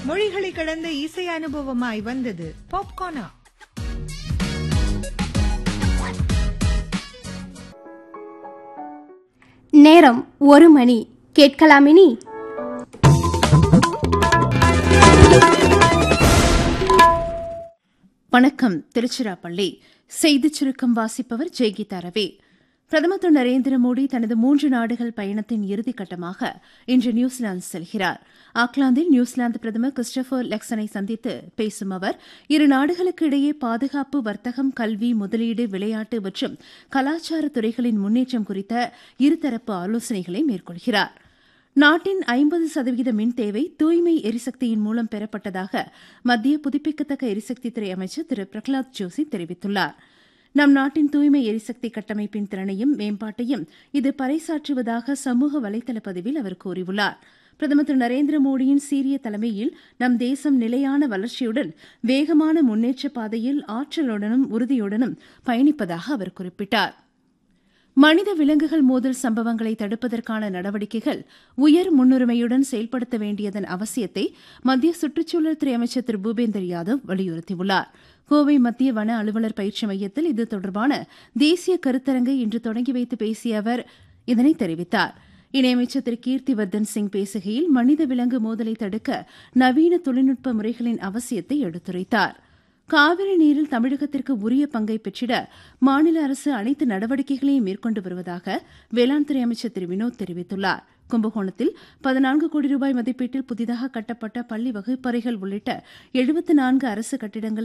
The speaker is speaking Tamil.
மொழிகளை கடந்த இசை அனுபவமாய் வந்தது பாப்கார்னா நேரம் ஒரு மணி கேட்கலாமினி வணக்கம் திருச்சிராப்பள்ளி செய்திச் சுருக்கம் வாசிப்பவர் ஜெய்கீதா ரவி பிரதமர் திரு நரேந்திர மோடி தனது மூன்று நாடுகள் பயணத்தின் இறுதிக்கட்டமாக இன்று நியூசிலாந்து செல்கிறார் ஆக்லாந்தில் நியூசிலாந்து பிரதமர் கிறிஸ்டபர் லெக்சனை சந்தித்து பேசும் அவர் இரு நாடுகளுக்கு இடையே பாதுகாப்பு வர்த்தகம் கல்வி முதலீடு விளையாட்டு மற்றும் கலாச்சார துறைகளின் முன்னேற்றம் குறித்த இருதரப்பு ஆலோசனைகளை மேற்கொள்கிறார் நாட்டின் ஐம்பது சதவீத மின் தேவை தூய்மை எரிசக்தியின் மூலம் பெறப்பட்டதாக மத்திய புதுப்பிக்கத்தக்க எரிசக்தித்துறை அமைச்சர் திரு பிரகலாத் ஜோஷி தெரிவித்துள்ளார் நம் நாட்டின் தூய்மை எரிசக்தி கட்டமைப்பின் திறனையும் மேம்பாட்டையும் இது பறைசாற்றுவதாக சமூக வலைதள பதிவில் அவர் கூறியுள்ளார் பிரதமர் திரு நரேந்திர மோடியின் சீரிய தலைமையில் நம் தேசம் நிலையான வளர்ச்சியுடன் வேகமான முன்னேற்ற பாதையில் ஆற்றலுடனும் உறுதியுடனும் பயணிப்பதாக அவர் குறிப்பிட்டார் மனித விலங்குகள் மோதல் சம்பவங்களை தடுப்பதற்கான நடவடிக்கைகள் உயர் முன்னுரிமையுடன் செயல்படுத்த வேண்டியதன் அவசியத்தை மத்திய சுற்றுச்சூழல் துறை அமைச்சர் திரு பூபேந்தர் யாதவ் வலியுறுத்தியுள்ளார் கோவை மத்திய வன அலுவலர் பயிற்சி மையத்தில் இது தொடர்பான தேசிய கருத்தரங்கை இன்று தொடங்கி வைத்து பேசிய அவர் இதனை தெரிவித்தார் இணையமைச்சர் திரு கீர்த்திவர்தன் சிங் பேசுகையில் மனித விலங்கு மோதலை தடுக்க நவீன தொழில்நுட்ப முறைகளின் அவசியத்தை எடுத்துரைத்தார் காவிரி நீரில் தமிழகத்திற்கு உரிய பங்கை பெற்றிட மாநில அரசு அனைத்து நடவடிக்கைகளையும் மேற்கொண்டு வருவதாக வேளாண் துறை அமைச்சர் திரு வினோத் தெரிவித்துள்ளார் கும்பகோணத்தில் பதினான்கு கோடி ரூபாய் மதிப்பீட்டில் புதிதாக கட்டப்பட்ட பள்ளி வகுப்பறைகள் உள்ளிட்ட எழுபத்து நான்கு அரசு கட்டிடங்களை